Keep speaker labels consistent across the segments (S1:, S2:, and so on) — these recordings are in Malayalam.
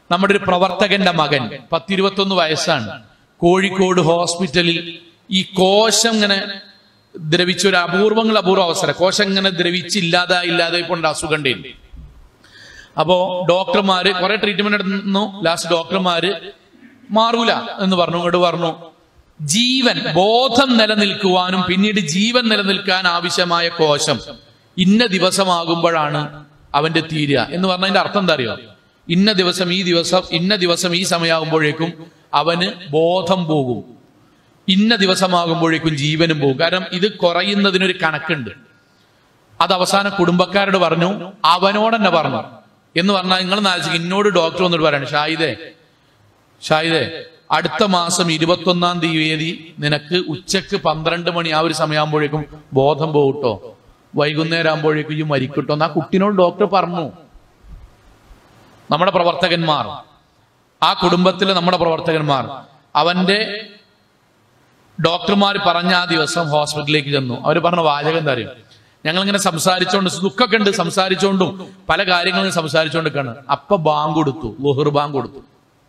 S1: നമ്മുടെ ഒരു പ്രവർത്തകന്റെ മകൻ പത്തിരുപത്തൊന്ന് വയസ്സാണ് കോഴിക്കോട് ഹോസ്പിറ്റലിൽ ഈ കോശം ഇങ്ങനെ ദ്രവിച്ച ഒരു അപൂർവങ്ങൾ അപൂർവ അവസരം കോശം ഇങ്ങനെ ദ്രവിച്ച് ഇല്ലാതെ ഇല്ലാതെ കൊണ്ട് അസുഖം ഉണ്ടായിരുന്നു അപ്പോ ഡോക്ടർമാര് കുറെ ട്രീറ്റ്മെന്റ് എടുത്തു ലാസ്റ്റ് ഡോക്ടർമാര് മാറൂല എന്ന് പറഞ്ഞു ഇങ്ങോട്ട് പറഞ്ഞു ജീവൻ ബോധം നിലനിൽക്കുവാനും പിന്നീട് ജീവൻ നിലനിൽക്കാൻ ആവശ്യമായ കോശം ഇന്ന ദിവസമാകുമ്പോഴാണ് അവന്റെ തീരുക എന്ന് പറഞ്ഞതിന്റെ അർത്ഥം എന്താ അറിയോ ഇന്ന ദിവസം ഈ ദിവസം ഇന്ന ദിവസം ഈ സമയമാകുമ്പോഴേക്കും അവന് ബോധം പോകും ഇന്ന ദിവസമാകുമ്പോഴേക്കും ജീവനും പോകും കാരണം ഇത് കുറയുന്നതിനൊരു കണക്കുണ്ട് അത് അവസാനം കുടുംബക്കാരോട് പറഞ്ഞു അവനോട് തന്നെ പറഞ്ഞു എന്ന് പറഞ്ഞാൽ നിങ്ങൾ നാലിച്ചു എന്നോട് ഡോക്ടർ വന്നിട്ട് പറയാണ് ഷായിദേ ഷായിദേ അടുത്ത മാസം ഇരുപത്തൊന്നാം തീയതി നിനക്ക് ഉച്ചക്ക് പന്ത്രണ്ട് മണി ആ ഒരു സമയമാകുമ്പോഴേക്കും ബോധം പോകട്ടോ വൈകുന്നേരം ആകുമ്പോഴേക്കും ഈ മരിക്കട്ടോ എന്ന് ആ കുട്ടിനോട് ഡോക്ടർ പറഞ്ഞു നമ്മുടെ പ്രവർത്തകന്മാർ ആ കുടുംബത്തിലെ നമ്മുടെ പ്രവർത്തകന്മാർ അവന്റെ ഡോക്ടർമാർ പറഞ്ഞ ആ ദിവസം ഹോസ്പിറ്റലിലേക്ക് ചെന്നു അവർ പറഞ്ഞ വാചകം എന്താ അറിയോ ഞങ്ങൾ ഇങ്ങനെ സംസാരിച്ചോണ്ട് ദുഃഖമൊക്കെ ഉണ്ട് സംസാരിച്ചോണ്ടും പല കാര്യങ്ങളും സംസാരിച്ചോണ്ടിരിക്കാണ് അപ്പൊ ബാങ്ക് കൊടുത്തു ലുഹർ ബാങ്ക് കൊടുത്തു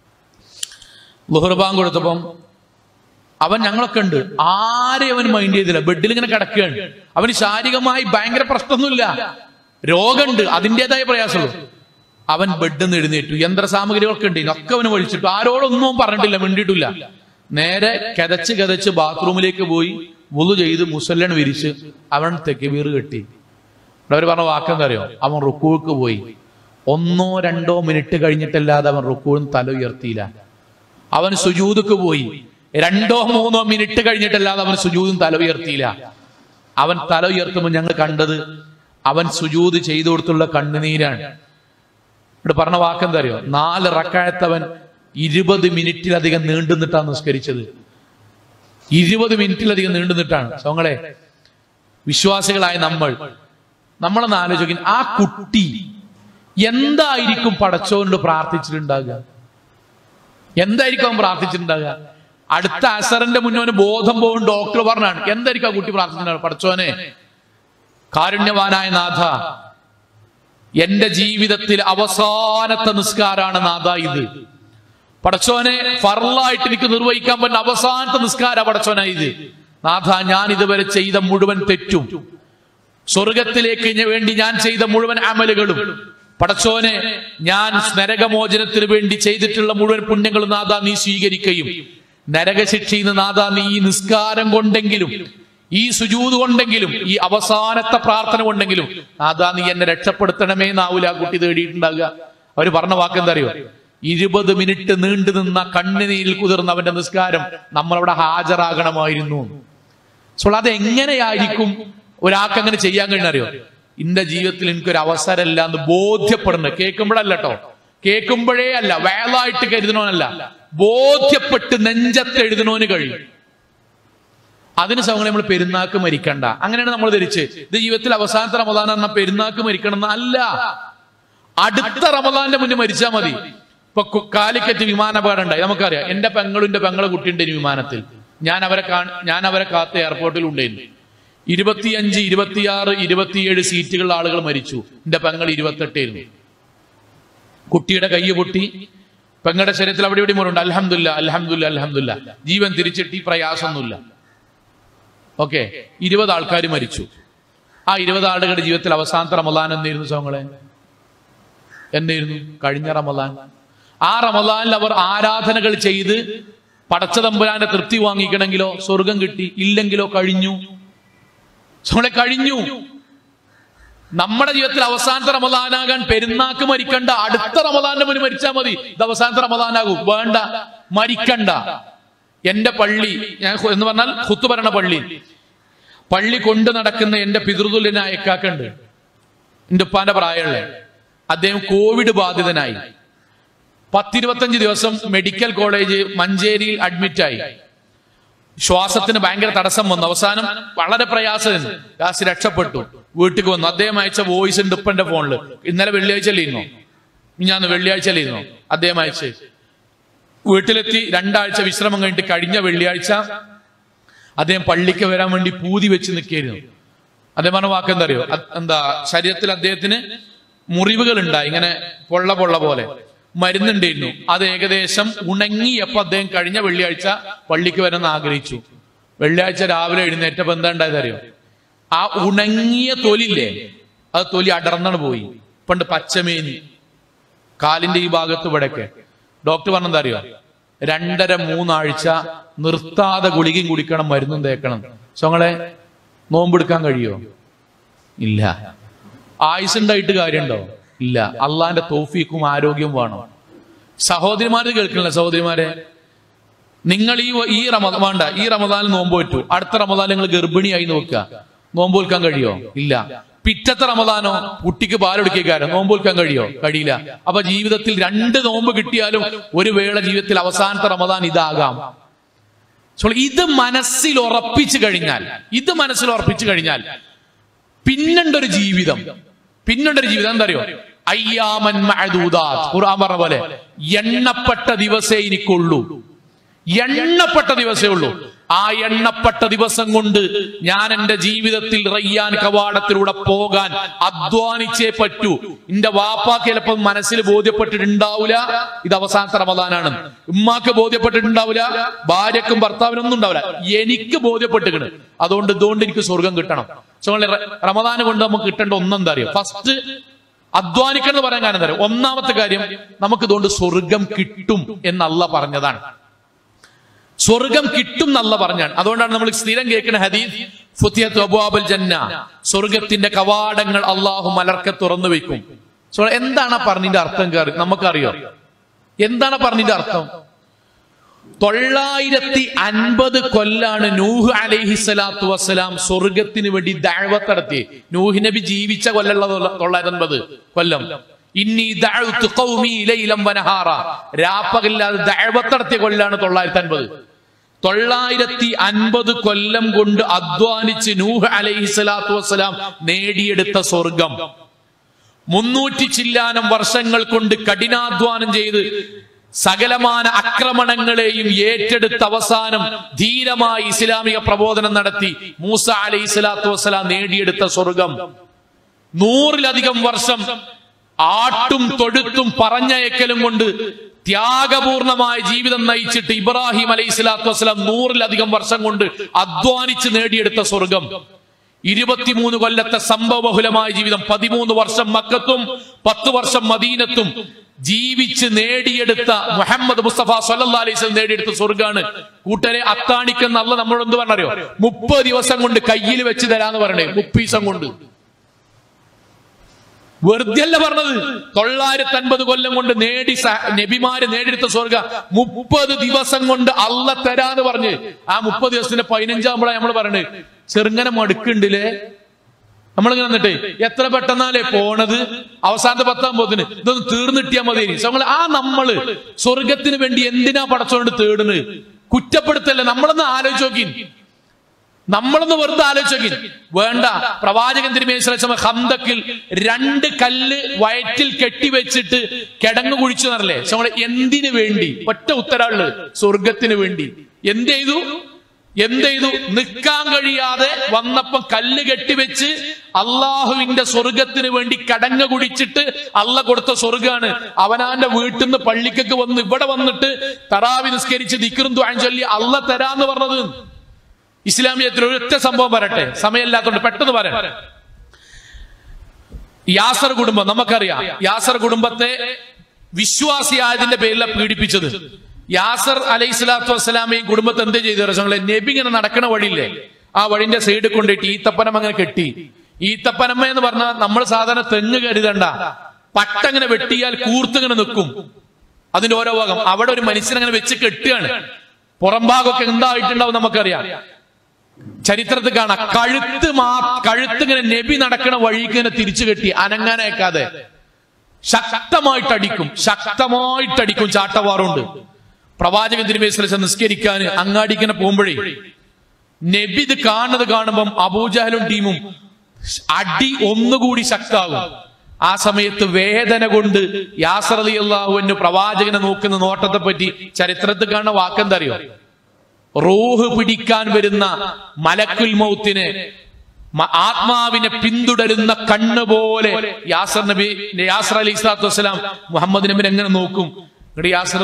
S1: ലുഹർ ബാങ്ക് കൊടുത്തപ്പം അവൻ ഞങ്ങളൊക്കെ ഉണ്ട് ആരെയും അവൻ മൈൻഡ് ചെയ്തില്ല ബെഡിൽ ഇങ്ങനെ കിടക്കുകയാണ് അവന് ശാരീരികമായി ഭയങ്കര പ്രശ്നമൊന്നുമില്ല രോഗമുണ്ട് അതിൻ്റെതായ പ്രയാസമുള്ളൂ അവൻ ബെഡിൽ നിന്ന് എഴുന്നേറ്റു യന്ത്ര സാമഗ്രികളൊക്കെ ഉണ്ട് ഇതൊക്കെ അവന് വഴിച്ചിട്ടു ആരോടൊന്നും അവൻ പറഞ്ഞിട്ടില്ല മിണ്ടിയിട്ടില്ല നേരെ കതച്ച് കതച്ച് ബാത്റൂമിലേക്ക് പോയി മുളു ചെയ്ത് മുസല്ലൻ വിരിച്ച് അവൻ തെക്കുവീർ കെട്ടി അവർ പറഞ്ഞ വാക്കെന്താ അറിയോ അവൻ റുക്കൂൾക്ക് പോയി ഒന്നോ രണ്ടോ മിനിറ്റ് കഴിഞ്ഞിട്ടല്ലാതെ അവൻ റുക്കൂന്ന് തല ഉയർത്തിയില്ല അവൻ സുജൂദക്ക് പോയി രണ്ടോ മൂന്നോ മിനിറ്റ് കഴിഞ്ഞിട്ടല്ലാതെ അവൻ സുജൂതും തല ഉയർത്തിയില്ല അവൻ തല ഉയർത്തുമ്പോൾ ഞങ്ങൾ കണ്ടത് അവൻ സുജൂത് ചെയ്തു കൊടുത്തുള്ള കണ്ണുനീരാണ് ഇവിടെ പറഞ്ഞ വാക്കെന്താ അറിയോ നാല് റക്കായത്തവൻ ഇരുപത് മിനിറ്റിലധികം നീണ്ടു നിട്ടാണ് നിസ്കരിച്ചത് ഇരുപത് മിനിറ്റിലധികം നീണ്ടു നിട്ടാണ് സോങ്ങളെ വിശ്വാസികളായ നമ്മൾ നമ്മളൊന്ന് ആലോചിക്കും ആ കുട്ടി എന്തായിരിക്കും പടച്ചോണ്ട് പ്രാർത്ഥിച്ചിട്ടുണ്ടാകുക എന്തായിരിക്കും അവൻ പ്രാർത്ഥിച്ചിട്ടുണ്ടാകുക അടുത്ത അസറിന്റെ മുന്നോന് ബോധം പോകും ഡോക്ടർ പറഞ്ഞാണ് എന്തായിരിക്കും ആ കുട്ടി പ്രാർത്ഥിച്ചിട്ടുണ്ടാകുക പടച്ചോനെ കാരുണ്യവാനായ നാഥ എന്റെ ജീവിതത്തിൽ അവസാനത്തെ നിസ്കാരാണ് നാഥ ഇത് പടച്ചോനെ ഫർലായിട്ട് എനിക്ക് നിർവഹിക്കാൻ പറ്റുന്ന അവസാനത്തെ നിസ്കാര പടച്ചോന ഇത് നാഥ ഞാൻ ഇതുവരെ ചെയ്ത മുഴുവൻ തെറ്റും സ്വർഗത്തിലേക്ക് വേണ്ടി ഞാൻ ചെയ്ത മുഴുവൻ അമലുകളും പടച്ചോനെ ഞാൻ നരകമോചനത്തിന് വേണ്ടി ചെയ്തിട്ടുള്ള മുഴുവൻ പുണ്യങ്ങളും നാഥ നീ സ്വീകരിക്കുകയും നരകശിക്ഷയിൽ നിന്ന് നാഥ നീ ഈ നിസ്കാരം കൊണ്ടെങ്കിലും ഈ സുജൂത് കൊണ്ടെങ്കിലും ഈ അവസാനത്തെ പ്രാർത്ഥന കൊണ്ടെങ്കിലും നാഥ നീ എന്നെ രക്ഷപ്പെടുത്തണമേ എന്നാവൂല ആ കുട്ടി തേടിയിട്ടുണ്ടാകുക അവര് പറഞ്ഞ വാക്കെന്താ അറിയോ ഇരുപത് മിനിറ്റ് നീണ്ടു നിന്ന കണ്ണുനീരിൽ കുതിർന്ന അവന്റെ നിസ്കാരം നമ്മളവിടെ ഹാജരാകണമായിരുന്നു സോ അത് എങ്ങനെയായിരിക്കും ഒരാൾക്ക് അങ്ങനെ ചെയ്യാൻ കഴിയുന്ന അറിയോ എന്റെ ജീവിതത്തിൽ എനിക്കൊരു അവസരമല്ല എന്ന് ബോധ്യപ്പെടുന്നത് കേൾക്കുമ്പോഴല്ല കേട്ടോ കേൾക്കുമ്പോഴേ അല്ല വേളായിട്ട് കരുതണോനല്ല ബോധ്യപ്പെട്ട് നെഞ്ചത്ത് എഴുതണോന് കഴിയും അതിന് സമയം നമ്മൾ പെരുന്നാക്ക് മരിക്കണ്ട അങ്ങനെയാണ് നമ്മൾ ധരിച്ച് ഇത് ജീവിതത്തിൽ അവസാനത്തെ റമദാൻ എന്ന പെരുന്നാക്ക് മരിക്കണം എന്ന് അല്ല അടുത്ത റമദാന്റെ മുന്നേ മരിച്ചാൽ മതി ഇപ്പൊ കു- കാലിക്കറ്റ് വിമാനാപകടം ഉണ്ടായി നമുക്കറിയാം എന്റെ പെങ്ങളും എന്റെ പെങ്ങളെ കുട്ടിയുണ്ട് ഈ വിമാനത്തിൽ ഞാൻ അവരെ കാ- ഞാൻ അവരെ കാത്ത എയർപോർട്ടിൽ ഉണ്ടായിരുന്നു ഇരുപത്തിയഞ്ച് ഇരുപത്തിയാറ് ഇരുപത്തിയേഴ് സീറ്റുകളിൽ ആളുകൾ മരിച്ചു എന്റെ പെങ്ങൾ ഇരുപത്തെട്ടായിരുന്നു കുട്ടിയുടെ കൈ പൊട്ടി പെങ്ങളുടെ ശരീരത്തിൽ അവിടെ ഇവിടെ മുറുണ്ട് അലഹമില്ല അലഹമില്ല അലഹമില്ല ജീവൻ തിരിച്ചിട്ട് ഈ പ്രയാസമൊന്നുമില്ല ഓക്കെ ഇരുപത് ആൾക്കാർ മരിച്ചു ആ ഇരുപത് ആളുകളുടെ ജീവിതത്തിൽ അവസാനത്തെ റമദാൻ എന്നായിരുന്നു സോങ്ങളെ എന്നായിരുന്നു കഴിഞ്ഞ റമദാൻ ആ റമദാനിൽ അവർ ആരാധനകൾ ചെയ്ത് പടച്ച തമ്പുരാന്റെ തൃപ്തി വാങ്ങിക്കണമെങ്കിലോ സ്വർഗം കിട്ടി ഇല്ലെങ്കിലോ കഴിഞ്ഞു സോളെ കഴിഞ്ഞു നമ്മുടെ ജീവിതത്തിൽ അവസാനത്തെ റമദാനാകാൻ പെരുന്നാക്ക് മരിക്കണ്ട അടുത്ത റമദാന്റെ മുന്നിൽ മരിച്ചാൽ മതി ഇത് അവസാനത്തെ റമദാനാകും വേണ്ട മരിക്കണ്ട എന്റെ പള്ളി ഞാൻ ഹു- എന്ന് പറഞ്ഞാൽ ഹുത്തു പറയണ പള്ളി പള്ളി കൊണ്ടു നടക്കുന്ന എന്റെ പിതൃതുല്യനായ എക്കാക്കുണ്ട് എന്റെ ഉപ്പാന്റെ പ്രായമുള്ള അദ്ദേഹം കോവിഡ് ബാധിതനായി പത്തിരുപത്തഞ്ച് ദിവസം മെഡിക്കൽ കോളേജ് മഞ്ചേരിയിൽ അഡ്മിറ്റായി ശ്വാസത്തിന് ഭയങ്കര തടസ്സം വന്നു അവസാനം വളരെ പ്രയാസം ലാസ്റ്റ് രക്ഷപ്പെട്ടു വീട്ടിൽ വന്നു അദ്ദേഹം അയച്ച വോയിസ് ഉണ്ട് ഇപ്പന്റെ ഫോണില് ഇന്നലെ വെള്ളിയാഴ്ച അല്ലായിരുന്നോ ഞാൻ വെള്ളിയാഴ്ച അല്ലായിരുന്നോ അദ്ദേഹം അയച്ച് വീട്ടിലെത്തി രണ്ടാഴ്ച വിശ്രമം കഴിഞ്ഞിട്ട് കഴിഞ്ഞ വെള്ളിയാഴ്ച അദ്ദേഹം പള്ളിക്ക് വരാൻ വേണ്ടി പൂതി വെച്ച് നിൽക്കായിരുന്നു അദ്ദേഹം പറഞ്ഞ വാക്ക് എന്താ അറിയോ അത് എന്താ ശരീരത്തിൽ അദ്ദേഹത്തിന് മുറിവുകൾ ഉണ്ടായി ഇങ്ങനെ പൊള്ള പൊള്ള പോലെ മരുന്നുണ്ടായിരുന്നു അത് ഏകദേശം ഉണങ്ങിയപ്പോ അദ്ദേഹം കഴിഞ്ഞ വെള്ളിയാഴ്ച പള്ളിക്ക് വരാൻ ആഗ്രഹിച്ചു വെള്ളിയാഴ്ച രാവിലെ എഴുന്നേറ്റപ്പോ എന്താ ഉണ്ടായത് അറിയോ ആ ഉണങ്ങിയ തൊലില്ലേ അത് തൊലി അടർന്നാണ് പോയി പണ്ട് പച്ചമേനി കാലിന്റെ ഈ ഭാഗത്ത് ഇവിടെയൊക്കെ ഡോക്ടർ പറഞ്ഞെന്താ അറിയോ രണ്ടര മൂന്നാഴ്ച നിർത്താതെ ഗുളികയും കുടിക്കണം മരുന്നും തേക്കണം സോങ്ങളെ നോമ്പെടുക്കാൻ കഴിയോ ഇല്ല ആയുസുണ്ടായിട്ട് കാര്യമുണ്ടോ ഇല്ല അള്ളാന്റെ തോഫീക്കും ആരോഗ്യവും വേണം സഹോദരിമാര് കേൾക്കണില്ല സഹോദരിമാരെ നിങ്ങൾ ഈ ഈ റമദ വേണ്ട ഈ റമദാനിൽ നോമ്പ് പറ്റൂ അടുത്ത റമദാൻ നിങ്ങൾ ഗർഭിണിയായി നോക്കുക നോമ്പ് വിൽക്കാൻ കഴിയോ ഇല്ല പിറ്റത്തെ റമദാനോ കുട്ടിക്ക് പാലൊടുക്കാരോ നോമ്പ് വിൽക്കാൻ കഴിയോ കഴിയില്ല അപ്പൊ ജീവിതത്തിൽ രണ്ട് നോമ്പ് കിട്ടിയാലും ഒരു വേള ജീവിതത്തിൽ അവസാനത്തെ റമദാൻ ഇതാകാം സോ ഇത് മനസ്സിൽ ഉറപ്പിച്ചു കഴിഞ്ഞാൽ ഇത് മനസ്സിൽ ഉറപ്പിച്ചു കഴിഞ്ഞാൽ പിന്നുണ്ടൊരു ജീവിതം പിന്നുണ്ടൊരു ജീവിതം എന്താ അറിയോ അയ്യാമൻ മഅദൂദാത്ത് ഖുർആൻ പറഞ്ഞ പോലെ എണ്ണപ്പെട്ട ദിവസേ എനിക്കുള്ളൂ എണ്ണപ്പെട്ട ദിവസേ ഉള്ളൂ ആ എണ്ണപ്പെട്ട ദിവസം കൊണ്ട് ഞാൻ എന്റെ ജീവിതത്തിൽ റയ്യാൻ കവാടത്തിലൂടെ പോകാൻ അധ്വാനിച്ചേ പറ്റൂ എന്റെ വാപ്പാക്ക് ചിലപ്പോൾ മനസ്സിൽ ബോധ്യപ്പെട്ടിട്ടുണ്ടാവില്ല ഇത് അവസാനത്തെ റമദാനാണ് ഉമ്മാക്ക് ബോധ്യപ്പെട്ടിട്ടുണ്ടാവില്ല ഭാര്യക്കും ഭർത്താവിനൊന്നും ഉണ്ടാവില്ല എനിക്ക് ബോധ്യപ്പെട്ടിക്കണ് അതുകൊണ്ട് ഇതുകൊണ്ട് എനിക്ക് സ്വർഗം കിട്ടണം സോ റമദാൻ കൊണ്ട് നമുക്ക് കിട്ടേണ്ട ഒന്നെന്താ അറിയോ ഫസ്റ്റ് അധ്വാനിക്കണം എന്ന് പറയാൻ കാരണം എന്താ അറിയോ? ഒന്നാമത്തെ കാര്യം നമുക്ക് ഇതുകൊണ്ട് സ്വർഗം കിട്ടും എന്നല്ല പറഞ്ഞതാണ് സ്വർഗം കിട്ടും എന്നല്ല പറഞ്ഞാണ് അതുകൊണ്ടാണ് നമ്മൾ സ്ഥിരം കേൾക്കുന്ന ഹദീസ് ഫുത്തിയത്ത് അബുഅബുൽ ജന്ന സ്വർഗത്തിന്റെ കവാടങ്ങൾ അള്ളാഹു മലർക്കെ തുറന്നു വെക്കും സോ എന്താണ് ആ പറഞ്ഞതിന്റെ അർത്ഥം കയറി നമുക്കറിയോ എന്താണ് ആ പറഞ്ഞതിന്റെ അർത്ഥം തൊള്ളായിരത്തി അൻപത് കൊല്ലാണ് നൂഹ് അലൈഹി സ്വലാത്തു വസ്സലാം സ്വർഗത്തിന് വേണ്ടി ദഅവത്ത് നടത്തി നൂഹ് നബി ജീവിച്ച കൊല്ലുള്ള തൊള്ളായിരത്തി അൻപത് കൊല്ലം ഇന്നി ദഅവ്തു ഖൗമി ലൈലം വനഹാറ രാപ്പകല്ലാതെ ദഅവത്ത് നടത്തിയ കൊല്ലാണ് തൊള്ളായിരത്തി അൻപത് തൊള്ളായിരത്തി അൻപത് കൊല്ലം കൊണ്ട് അധ്വാനിച്ച് നൂഹ് അലൈഹി സ്വലാത്തു വസ്സലാം നേടിയെടുത്ത സ്വർഗം മുന്നൂറ്റി ചില്ലാനം വർഷങ്ങൾ കൊണ്ട് കഠിനാധ്വാനം ചെയ്ത് സകലമാന ആക്രമണങ്ങളെയും ഏറ്റെടുത്ത അവസാനം ധീരമായി ഇസ്ലാമിക പ്രബോധനം നടത്തി മൂസ അലൈഹി സ്വലാത്തു വസ്സലാം നേടിയെടുത്ത സ്വർഗം നൂറിലധികം വർഷം ആട്ടും തൊഴുത്തും പറഞ്ഞയക്കലും കൊണ്ട് ത്യാഗപൂർണമായ ജീവിതം നയിച്ചിട്ട് ഇബ്രാഹിം അലൈഹി സ്വലാത്തു വസ്സലാം നൂറിലധികം വർഷം കൊണ്ട് അധ്വാനിച്ച് നേടിയെടുത്ത സ്വർഗം ഇരുപത്തിമൂന്ന് കൊല്ലത്തെ സംഭവബഹുലമായ ജീവിതം പതിമൂന്ന് വർഷം മക്കത്തും പത്ത് വർഷം മദീനത്തും ജീവിച്ച് നേടിയെടുത്ത മുഹമ്മദ് മുസ്തഫ സല്ലാ അലൈഹി സ്വലം നേടിയെടുത്ത സ്വർഗാണ് കൂട്ടരെ അത്താണിക്കുന്ന അല്ല നമ്മളോട് എന്ത് പറഞ്ഞറിയോ മുപ്പത് ദിവസം കൊണ്ട് കയ്യിൽ വെച്ച് തരാന്ന് പറയണേ മുപ്പത് ദിവസം കൊണ്ട് വെറുതെ അല്ല പറഞ്ഞത് തൊള്ളായിരത്തി അൻപത് കൊല്ലം കൊണ്ട് നേടി സ- നബിമാര് നേടിയെടുത്ത സ്വർഗ മുപ്പത് ദിവസം കൊണ്ട് അല്ല തരാന്ന് പറഞ്ഞ് ആ മുപ്പത് ദിവസത്തിന്റെ പതിനഞ്ചാകുമ്പോഴാണ് നമ്മൾ പറയണത് ചെറുങ്ങനെ മടുക്കുണ്ടില്ലേ നമ്മളിങ്ങനെ എന്നിട്ട് എത്ര പെട്ടെന്നാലേ പോണത് അവസാനത്തെ പത്താം പോത്തിന് ഇതൊന്ന് തീർന്നിട്ടിയാ മതി ഇനി. സോ, നമ്മള് ആ നമ്മള് സ്വർഗത്തിന് വേണ്ടി എന്തിനാ പടച്ചോണ്ട് തേടുന്നത് കുറ്റപ്പെടുത്തല്ലേ നമ്മളൊന്ന് ആലോചിച്ച് നോക്കി നമ്മളൊന്ന് വെറുതെ ആലോചിച്ചോക്കി വേണ്ട പ്രവാചകൻ തിരുമേശ്വര ഹന്തക്കിൽ രണ്ട് കല്ല് വയറ്റിൽ കെട്ടിവെച്ചിട്ട് കിടങ്ങു കുഴിച്ചു എന്നല്ലേ പക്ഷെ നമ്മള് എന്തിനു വേണ്ടി ഒറ്റ ഉത്തരവുള്ളു സ്വർഗത്തിന് വേണ്ടി എന്ത് ചെയ്തു എന്ത് ചെയ്തു നിൽക്കാൻ കഴിയാതെ വന്നപ്പം കല്ല് കെട്ടിവെച്ച് അള്ളാഹുവിന്റെ സ്വർഗത്തിന് വേണ്ടി കടങ്ങ കുടിച്ചിട്ട് അല്ല കൊടുത്ത സ്വർഗാണ് അവനാന്റെ വീട്ടിൽ നിന്ന് പള്ളിക്കൊക്കെ വന്ന് ഇവിടെ വന്നിട്ട് തറാവി നിസ്കരിച്ച് ദിക്കറും ദ്വാൻ ചൊല്ലി അല്ല തരാന്ന് പറഞ്ഞത് ഇസ്ലാമിയത്തിൽ ഒരൊറ്റ സംഭവം പറയട്ടെ സമയമില്ലാത്തതുകൊണ്ട് പെട്ടെന്ന് പറയാം യാസർ കുടുംബം നമുക്കറിയാം യാസർ കുടുംബത്തെ വിശ്വാസിയായതിന്റെ പേരിലാണ് പീഡിപ്പിച്ചത് യാസർ അലൈഹി സ്വലാത്തു വസ്സലാമയും കുടുംബത്തെ എന്ത് ചെയ്തു രസങ്ങളെ നബി ഇങ്ങനെ നടക്കണ വഴിയില്ലേ ആ വഴിന്റെ സൈഡിൽ കൊണ്ടിട്ട് ഈത്തപ്പനം അങ്ങനെ കെട്ടി ഈത്തപ്പനമ്മ എന്ന് പറഞ്ഞാൽ നമ്മൾ സാധാരണ തെങ്ങ് കരുതണ്ട പട്ടങ്ങനെ വെട്ടിയാൽ കൂർത്തിങ്ങനെ നിൽക്കും അതിന്റെ ഓരോ ഭാഗം അവിടെ ഒരു മനുഷ്യനങ്ങനെ വെച്ച് കെട്ടുകയാണ് പുറം ഭാഗമൊക്കെ എന്തായിട്ടുണ്ടാവും നമുക്കറിയാം ചരിത്രത്തിൽ കാണാം കഴുത്ത് മാ കഴുത്ത് ഇങ്ങനെ നബി നടക്കണ വഴിക്ക് ഇങ്ങനെ തിരിച്ചു കെട്ടി അനങ്ങാനേക്കാതെ ശക്തമായിട്ടടിക്കും ശക്തമായിട്ടടിക്കും ചാട്ടവാറുണ്ട് പ്രവാചകൻ തിരുമേശ്വര നിസ്കരിക്കാൻ അങ്ങാടിക്കനെ പോകുമ്പോഴേ നബി ഇത് കാണുന്നത് കാണുമ്പം അബൂജഹലും ടീമും അടി ഒന്നുകൂടി ശക്താകും ആ സമയത്ത് വേദന കൊണ്ട് യാസർ അലി അള്ളാഹുവിന് പ്രവാചകനെ നോക്കുന്ന നോട്ടത്തെ പറ്റി ചരിത്രത്തിൽ കാണുന്ന വാക്കെന്തറിയോ റൂഹ് പിടിക്കാൻ വരുന്ന മലക്കുൽ മൗത്തിനെ മ- ആത്മാവിനെ പിന്തുടരുന്ന കണ്ണ് പോലെ യാസർ നബി യാസർ അലി ഇസ്ലാത്തു വസ്സലാം മുഹമ്മദ് നബിനെ എങ്ങനെ നോക്കും എന്നിട്ട് യാസർ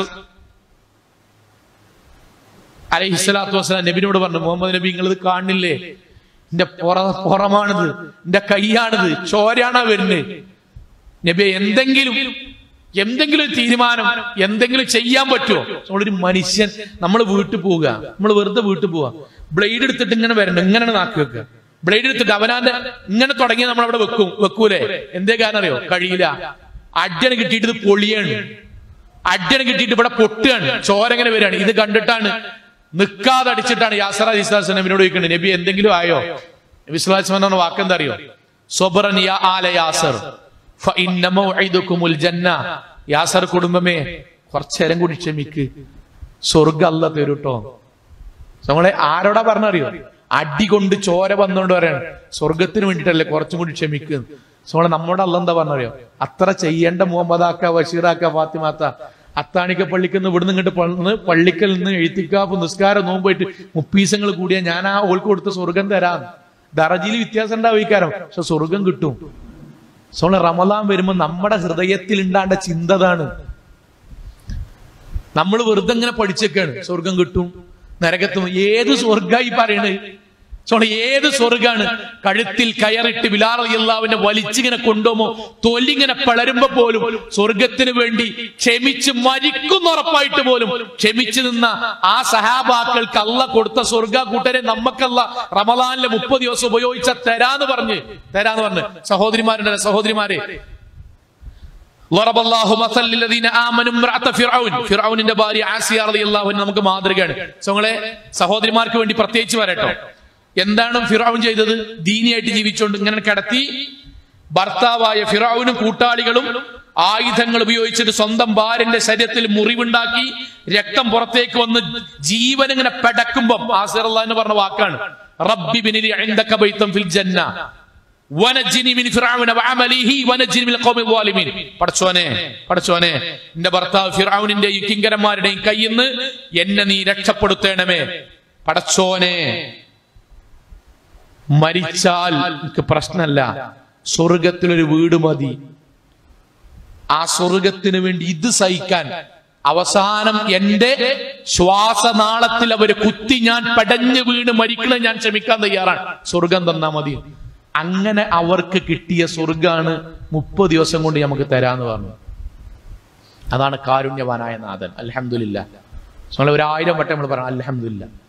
S1: അലൈഹി സ്വലാത്തു വസ്സലാം നബിനോട് പറഞ്ഞു മുഹമ്മദ് നബി നിങ്ങൾ ഇത് കാണില്ലേ എന്റെ പുറ പുറമാണിത് എന്റെ കൈയാണിത് ചോരാണാ വരുന്നത് നബി എന്തെങ്കിലും എന്തെങ്കിലും ഒരു തീരുമാനം എന്തെങ്കിലും ചെയ്യാൻ പറ്റുമോ നമ്മളൊരു മനുഷ്യൻ നമ്മൾ വീട്ടിൽ പോവുക നമ്മൾ വെറുതെ വീട്ടിൽ പോവുക ബ്ലേഡ് എടുത്തിട്ട് ഇങ്ങനെ വരണം ഇങ്ങനെ നാക്കി വെക്കുക ബ്ലേഡ് എടുത്തിട്ട് അവനാന്റെ ഇങ്ങനെ തുടങ്ങി നമ്മൾ അവിടെ വെക്കും വെക്കൂലേ എന്തേ കാരണം അറിയോ കഴിയില്ല അടിയാണ് കിട്ടിയിട്ട് ഇത് പൊളിയാണ് അടിയാണ് കിട്ടിയിട്ട് ഇവിടെ പൊട്ടുകയാണ് ചോര എങ്ങനെ വരികയാണ് ഇത് കണ്ടിട്ടാണ് നിൽക്കാതെ അടിച്ചിട്ടാണ് യാസർ അലി ഇസ്ലാസ് നബിനോട് ചോദിക്കുന്നത് നബി എന്തെങ്കിലും ആയോ നബി സ്വലാസ് പറഞ്ഞ വാക്കെന്താ അറിയോ സൊബറൻ യാ ആല യാസർ ഫഇന്ന മൗഇദുകുമുൽ ജന്ന യാസർ കുടുംബമേ കുറച്ചേരം കൂടി ക്ഷമിക്ക് സ്വർഗ്ഗം അല്ല തരൂട്ടോ നമ്മളെ ആരോടാ പറഞ്ഞറിയോ അടി കൊണ്ട് ചോര വന്നോണ്ട് പറയാണ് സ്വർഗത്തിന് വേണ്ടിട്ടല്ലേ കുറച്ചും കൂടി ക്ഷമിക്കുക നമ്മളെ നമ്മുടെ അല്ല എന്താ പറഞ്ഞറിയോ അത്ര ചെയ്യേണ്ട മുഹമ്മദാക്ക ബഷീറാക്ക ഫാത്തിമാത്ത അത്താണിക്ക പള്ളിക്കുന്ന ഇവിടുന്ന് ഇങ്ങോട്ട് പള്ളിന്ന് പള്ളിക്കൽ നിന്ന് എഴുത്തിക്കാപ്പ് നിസ്കാരം നോമ്പായിട്ട് മുപ്പീസങ്ങൾ കൂടിയ ഞാൻ ആ ഓൾക്ക് കൊടുത്ത സ്വർഗം തരാം ദറജിയിൽ വ്യത്യാസം ഉണ്ടാവും ഈ കാരം പക്ഷെ സ്വർഗം കിട്ടും സോളെ റമദാൻ വരുമ്പോ നമ്മുടെ ഹൃദയത്തിൽ ഉണ്ടാണ്ട ചിന്തതാണ് നമ്മൾ വെറുതെ ഇങ്ങനെ പഠിച്ചേക്കാണ് സ്വർഗം കിട്ടും നരകത്തും ഏത് സ്വർഗായി പറയണത് സോളെ ഏത് സ്വർഗാണ് കഴുത്തിൽ കയറിട്ട് ബിലാറിയല്ലാവിനെ വലിച്ചിങ്ങനെ കൊണ്ടുപോകുമ്പോ തൊല്ലിങ്ങനെ പിളരുമ്പോ പോലും സ്വർഗത്തിന് വേണ്ടി ക്ഷമിച്ച് മരിക്കുന്ന ഉറപ്പായിട്ട് പോലും ക്ഷമിച്ചു നിന്ന ആ സഹാബാക്കൾക്ക് അല്ല കൊടുത്ത സ്വർഗ കൂട്ടരെ നമുക്കല്ല റമദാനിലെ മുപ്പത് ദിവസം ഉപയോഗിച്ച തരാന്ന് പറഞ്ഞ് തരാന്ന് പറഞ്ഞ് സഹോദരിമാരുടെ സഹോദരിമാരെ ضرب الله مثل للذين آمنوا امرأة فرعون ഫിറഔനിന്റെ ഭാര്യ ആസിയ റളിയല്ലാഹു അൻഹ നമുക്ക് മാതൃകയാണ് സോ നിങ്ങളെ സഹോദരിമാർക്ക് വേണ്ടി പ്രത്യേകിച്ച് വരട്ടോ എന്താണ് ഫിറൌൻ ചെയ്തത് ദീനിയായിട്ട് ജീവിച്ചുകൊണ്ട് ഇങ്ങനെ കിടത്തി ഭർത്താവായ ഫിറൌനും കൂട്ടാളികളും ആയുധങ്ങൾ ഉപയോഗിച്ചിട്ട് സ്വന്തം ഭാര്യന്റെ ശരീരത്തിൽ മുറിവുണ്ടാക്കി രക്തം പുറത്തേക്ക് വന്ന് ജീവൻ ഇങ്ങനെ പെടക്കുമ്പം ആസിർ അള്ളാഹ് എന്ന് പറഞ്ഞ വാക്കാണ് റബ്ബി ബിനിലി ഇൻദക ബൈതം ഫിൽ ജന്ന വനജ്ജിനി മിൻ ഫിർഔന വഅമലിഹി വനജ്ജിനി മിനൽ ഖൗമിൽ ളാലിമീൻ പടച്ചോനെ പടച്ചോനെ എന്റെ ഭർത്താവ് ഫിർഔനിന്റെയും കിങ്കരന്മാരുടെയും കയ്യിൽ നിന്ന് എന്നെ നീ രക്ഷപ്പെടുത്തേണമേ പടച്ചോനെ മരിച്ചാൽ എനിക്ക് പ്രശ്നമല്ല സ്വർഗത്തിലൊരു വീട് മതി ആ സ്വർഗത്തിന് വേണ്ടി ഇത് സഹിക്കാൻ അവസാനം എന്റെ ശ്വാസനാളത്തിൽ അവര് കുത്തി ഞാൻ പടഞ്ഞു വീണ് മരിക്കണം ഞാൻ ക്ഷമിക്കാൻ തയ്യാറാണ് സ്വർഗം തന്നാ മതി അങ്ങനെ അവർക്ക് കിട്ടിയ സ്വർഗാണ് മുപ്പത് ദിവസം കൊണ്ട് നമുക്ക് തരാന്ന് പറഞ്ഞു അതാണ് കാരുണ്യവാനായ നാഥൻ അലഹമില്ല നമ്മൾ ഒരു ആയിരം വട്ടം നമ്മൾ പറഞ്ഞു അലഹമില്ല